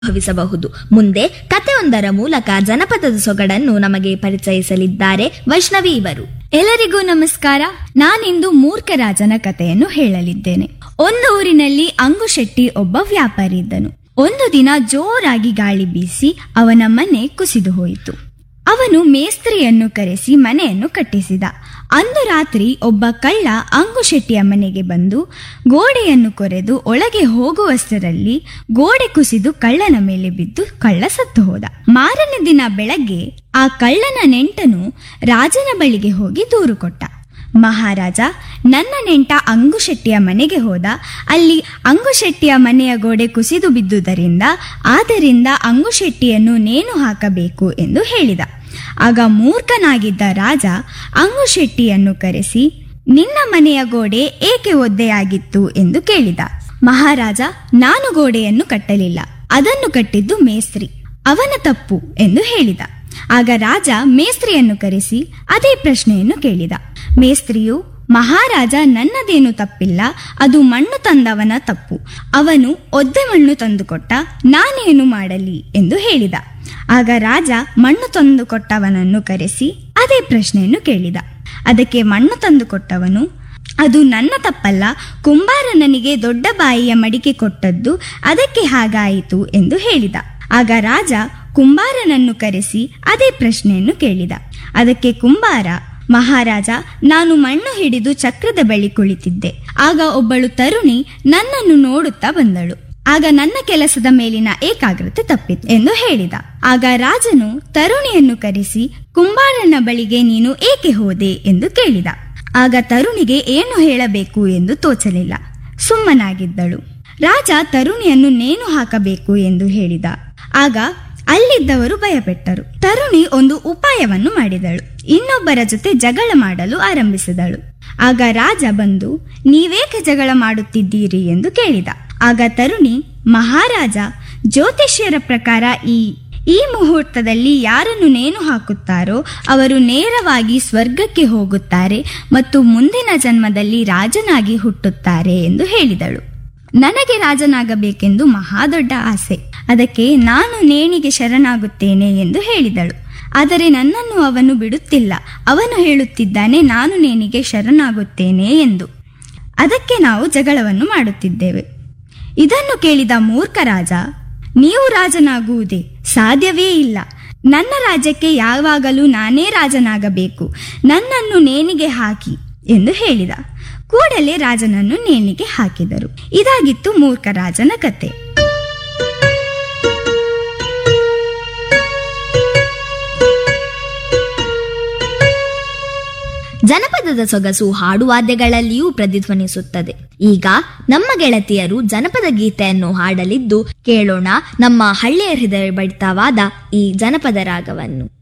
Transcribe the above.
ಅನುಭವಿಸಬಹುದು ಮುಂದೆ ಕಥೆಯೊಂದರ ಮೂಲಕ ಜನಪದದ ಸೊಗಡನ್ನು ನಮಗೆ ಪರಿಚಯಿಸಲಿದ್ದಾರೆ ವೈಷ್ಣವಿ ಇವರು ಎಲ್ಲರಿಗೂ ನಮಸ್ಕಾರ ನಾನಿಂದು ಮೂರ್ಖರಾಜನ ಕಥೆಯನ್ನು ಹೇಳಲಿದ್ದೇನೆ ಒಂದು ಊರಿನಲ್ಲಿ ಅಂಗುಶೆಟ್ಟಿ ಒಬ್ಬ ವ್ಯಾಪಾರಿ ಇದ್ದನು ಒಂದು ದಿನ ಜೋರಾಗಿ ಗಾಳಿ ಬೀಸಿ ಅವನ ಮನೆ ಕುಸಿದು ಹೋಯಿತು ಅವನು ಮೇಸ್ತ್ರಿಯನ್ನು ಕರೆಸಿ ಮನೆಯನ್ನು ಕಟ್ಟಿಸಿದ ಅಂದು ರಾತ್ರಿ ಒಬ್ಬ ಕಳ್ಳ ಅಂಗುಶೆಟ್ಟಿಯ ಮನೆಗೆ ಬಂದು ಗೋಡೆಯನ್ನು ಕೊರೆದು ಒಳಗೆ ಹೋಗುವಷ್ಟರಲ್ಲಿ ಗೋಡೆ ಕುಸಿದು ಕಳ್ಳನ ಮೇಲೆ ಬಿದ್ದು ಕಳ್ಳ ಸತ್ತು ಹೋದ ಮಾರನೇ ದಿನ ಬೆಳಗ್ಗೆ ಆ ಕಳ್ಳನ ನೆಂಟನು ರಾಜನ ಬಳಿಗೆ ಹೋಗಿ ದೂರು ಕೊಟ್ಟ ಮಹಾರಾಜ ನನ್ನ ನೆಂಟ ಅಂಗುಶೆಟ್ಟಿಯ ಮನೆಗೆ ಹೋದ ಅಲ್ಲಿ ಅಂಗುಶೆಟ್ಟಿಯ ಮನೆಯ ಗೋಡೆ ಕುಸಿದು ಬಿದ್ದುದರಿಂದ ಆದ್ದರಿಂದ ಅಂಗುಶೆಟ್ಟಿಯನ್ನು ನೇಣು ಹಾಕಬೇಕು ಎಂದು ಹೇಳಿದ ಆಗ ಮೂರ್ಖನಾಗಿದ್ದ ರಾಜ ಅಂಗುಶೆಟ್ಟಿಯನ್ನು ಕರೆಸಿ ನಿನ್ನ ಮನೆಯ ಗೋಡೆ ಏಕೆ ಒದ್ದೆಯಾಗಿತ್ತು ಎಂದು ಕೇಳಿದ ಮಹಾರಾಜ ನಾನು ಗೋಡೆಯನ್ನು ಕಟ್ಟಲಿಲ್ಲ ಅದನ್ನು ಕಟ್ಟಿದ್ದು ಮೇಸ್ತ್ರಿ ಅವನ ತಪ್ಪು ಎಂದು ಹೇಳಿದ ಆಗ ರಾಜ ಮೇಸ್ತ್ರಿಯನ್ನು ಕರೆಸಿ ಅದೇ ಪ್ರಶ್ನೆಯನ್ನು ಕೇಳಿದ ಮೇಸ್ತ್ರಿಯು ಮಹಾರಾಜ ನನ್ನದೇನು ತಪ್ಪಿಲ್ಲ ಅದು ಮಣ್ಣು ತಂದವನ ತಪ್ಪು ಅವನು ಒದ್ದೆ ಮಣ್ಣು ತಂದುಕೊಟ್ಟ ನಾನೇನು ಮಾಡಲಿ ಎಂದು ಹೇಳಿದ ಆಗ ರಾಜ ಮಣ್ಣು ತಂದುಕೊಟ್ಟವನನ್ನು ಕರೆಸಿ ಅದೇ ಪ್ರಶ್ನೆಯನ್ನು ಕೇಳಿದ ಅದಕ್ಕೆ ಮಣ್ಣು ತಂದುಕೊಟ್ಟವನು ಅದು ನನ್ನ ತಪ್ಪಲ್ಲ ಕುಂಬಾರನನಿಗೆ ದೊಡ್ಡ ಬಾಯಿಯ ಮಡಿಕೆ ಕೊಟ್ಟದ್ದು ಅದಕ್ಕೆ ಹಾಗಾಯಿತು ಎಂದು ಹೇಳಿದ ಆಗ ರಾಜ ಕುಂಬಾರನನ್ನು ಕರೆಸಿ ಅದೇ ಪ್ರಶ್ನೆಯನ್ನು ಕೇಳಿದ ಅದಕ್ಕೆ ಕುಂಬಾರ ಮಹಾರಾಜ ನಾನು ಮಣ್ಣು ಹಿಡಿದು ಚಕ್ರದ ಬಳಿ ಕುಳಿತಿದ್ದೆ ಆಗ ಒಬ್ಬಳು ತರುಣಿ ನನ್ನನ್ನು ನೋಡುತ್ತಾ ಬಂದಳು ಆಗ ನನ್ನ ಕೆಲಸದ ಮೇಲಿನ ಏಕಾಗ್ರತೆ ತಪ್ಪಿತು ಎಂದು ಹೇಳಿದ ಆಗ ರಾಜನು ತರುಣಿಯನ್ನು ಕರೆಸಿ ಕುಂಬಾರನ ಬಳಿಗೆ ನೀನು ಏಕೆ ಹೋದೆ ಎಂದು ಕೇಳಿದ ಆಗ ತರುಣಿಗೆ ಏನು ಹೇಳಬೇಕು ಎಂದು ತೋಚಲಿಲ್ಲ ಸುಮ್ಮನಾಗಿದ್ದಳು ರಾಜ ತರುಣಿಯನ್ನು ನೇಣು ಹಾಕಬೇಕು ಎಂದು ಹೇಳಿದ ಆಗ ಅಲ್ಲಿದ್ದವರು ಭಯಪಟ್ಟರು ತರುಣಿ ಒಂದು ಉಪಾಯವನ್ನು ಮಾಡಿದಳು ಇನ್ನೊಬ್ಬರ ಜೊತೆ ಜಗಳ ಮಾಡಲು ಆರಂಭಿಸಿದಳು ಆಗ ರಾಜ ಬಂದು ನೀವೇಕೆ ಜಗಳ ಮಾಡುತ್ತಿದ್ದೀರಿ ಎಂದು ಕೇಳಿದ ಆಗ ತರುಣಿ ಮಹಾರಾಜ ಜ್ಯೋತಿಷ್ಯರ ಪ್ರಕಾರ ಈ ಈ ಮುಹೂರ್ತದಲ್ಲಿ ಯಾರನ್ನು ನೇಣು ಹಾಕುತ್ತಾರೋ ಅವರು ನೇರವಾಗಿ ಸ್ವರ್ಗಕ್ಕೆ ಹೋಗುತ್ತಾರೆ ಮತ್ತು ಮುಂದಿನ ಜನ್ಮದಲ್ಲಿ ರಾಜನಾಗಿ ಹುಟ್ಟುತ್ತಾರೆ ಎಂದು ಹೇಳಿದಳು ನನಗೆ ರಾಜನಾಗಬೇಕೆಂದು ಮಹಾದೊಡ್ಡ ಆಸೆ ಅದಕ್ಕೆ ನಾನು ನೇಣಿಗೆ ಶರಣಾಗುತ್ತೇನೆ ಎಂದು ಹೇಳಿದಳು ಆದರೆ ನನ್ನನ್ನು ಅವನು ಬಿಡುತ್ತಿಲ್ಲ ಅವನು ಹೇಳುತ್ತಿದ್ದಾನೆ ನಾನು ನೇಣಿಗೆ ಶರಣಾಗುತ್ತೇನೆ ಎಂದು ಅದಕ್ಕೆ ನಾವು ಜಗಳವನ್ನು ಮಾಡುತ್ತಿದ್ದೇವೆ ಇದನ್ನು ಕೇಳಿದ ಮೂರ್ಖ ರಾಜ ನೀವು ರಾಜನಾಗುವುದೇ ಸಾಧ್ಯವೇ ಇಲ್ಲ ನನ್ನ ರಾಜ್ಯಕ್ಕೆ ಯಾವಾಗಲೂ ನಾನೇ ರಾಜನಾಗಬೇಕು ನನ್ನನ್ನು ನೇಣಿಗೆ ಹಾಕಿ ಎಂದು ಹೇಳಿದ ಕೂಡಲೇ ರಾಜನನ್ನು ನೇಣಿಗೆ ಹಾಕಿದರು ಇದಾಗಿತ್ತು ಮೂರ್ಖ ರಾಜನ ಕತೆ ಜನಪದದ ಸೊಗಸು ಹಾಡುವಾದ್ಯಗಳಲ್ಲಿಯೂ ಪ್ರತಿಧ್ವನಿಸುತ್ತದೆ ಈಗ ನಮ್ಮ ಗೆಳತಿಯರು ಜನಪದ ಗೀತೆಯನ್ನು ಹಾಡಲಿದ್ದು ಕೇಳೋಣ ನಮ್ಮ ಹಳ್ಳಿಯ ಹೃದಯ ಬಡಿತವಾದ ಈ ಜನಪದ ರಾಗವನ್ನು